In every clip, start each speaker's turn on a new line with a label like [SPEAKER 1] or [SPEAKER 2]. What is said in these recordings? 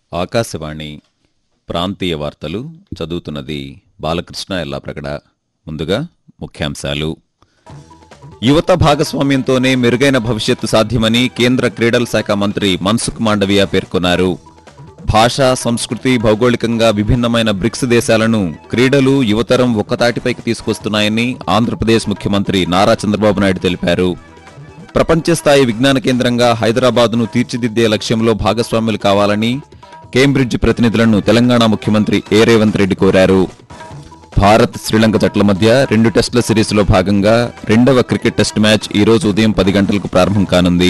[SPEAKER 1] ఆకాశవాణి ప్రాంతీయ వార్తలు చదువుతున్నది బాలకృష్ణ ఎల్లాప్రగడ ముందుగా ముఖ్యాంశాలు యువత భాగస్వామ్యంతోనే మెరుగైన భవిష్యత్తు సాధ్యమని కేంద్ర క్రీడల శాఖ మంత్రి మన్సుఖ్ మాండవియా పేర్కొన్నారు భాష సంస్కృతి భౌగోళికంగా విభిన్నమైన బ్రిక్స్ దేశాలను క్రీడలు యువతరం ఒక్కతాటిపైకి తీసుకొస్తున్నాయని ఆంధ్రప్రదేశ్ ముఖ్యమంత్రి నారా చంద్రబాబు నాయుడు తెలిపారు ప్రపంచ స్థాయి విజ్ఞాన కేంద్రంగా హైదరాబాద్ను తీర్చిదిద్దే లక్ష్యంలో భాగస్వాములు కావాలని కేంబ్రిడ్జ్ ప్రతినిధులను తెలంగాణ ముఖ్యమంత్రి ఏ రేవంత్ రెడ్డి కోరారు భారత్ శ్రీలంక జట్ల మధ్య రెండు టెస్టుల సిరీస్లో భాగంగా రెండవ క్రికెట్ టెస్ట్ మ్యాచ్ ఈ రోజు ఉదయం పది గంటలకు ప్రారంభం కానుంది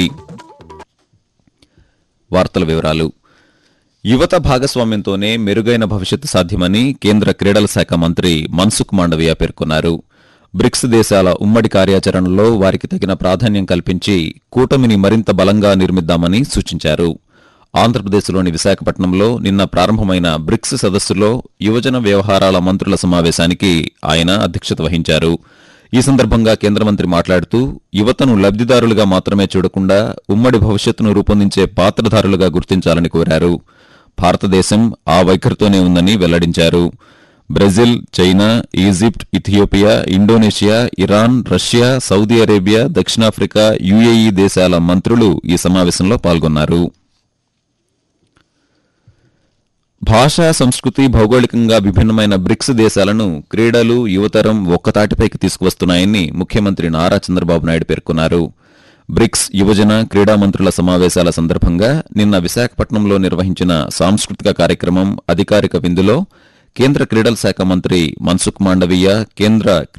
[SPEAKER 1] వార్తల వివరాలు యువత భాగస్వామ్యంతోనే మెరుగైన భవిష్యత్తు సాధ్యమని కేంద్ర క్రీడల శాఖ మంత్రి మన్సుఖ్ మాండవియా పేర్కొన్నారు బ్రిక్స్ దేశాల ఉమ్మడి కార్యాచరణలో వారికి తగిన ప్రాధాన్యం కల్పించి కూటమిని మరింత బలంగా నిర్మిద్దామని సూచించారు ఆంధ్రప్రదేశ్లోని విశాఖపట్నంలో నిన్న ప్రారంభమైన బ్రిక్స్ సదస్సులో యువజన వ్యవహారాల మంత్రుల సమావేశానికి ఆయన అధ్యక్షత వహించారు ఈ సందర్భంగా కేంద్ర మంత్రి మాట్లాడుతూ యువతను లబ్దిదారులుగా మాత్రమే చూడకుండా ఉమ్మడి భవిష్యత్తును రూపొందించే పాత్రధారులుగా గుర్తించాలని కోరారు భారతదేశం ఆ వైఖరితోనే ఉందని వెల్లడించారు Brazil China Egypt Ethiopia Indonesia Iran Russia Saudi Arabia దక్షిణాఫ్రికా యుఏఈ దేశాల మంత్రులు ఈ సమావేశంలో పాల్గొన్నారు భాషా సంస్కృతి భౌగోళికంగా విభిన్నమైన బ్రిక్స్ దేశాలను క్రీడలు యువతరం ఒక్కతాటిపైకి తీసుకువస్తున్నాయని ముఖ్యమంత్రి నారా చంద్రబాబు నాయుడు పేర్కొన్నారు బ్రిక్స్ యువజన క్రీడా మంత్రుల సమావేశాల సందర్భంగా నిన్న విశాఖపట్నంలో నిర్వహించిన సాంస్కృతిక కార్యక్రమం అధికారిక విందులో కేంద్ర క్రీడల శాఖ మంత్రి మన్సుఖ్ మాండవీయ కేంద్ర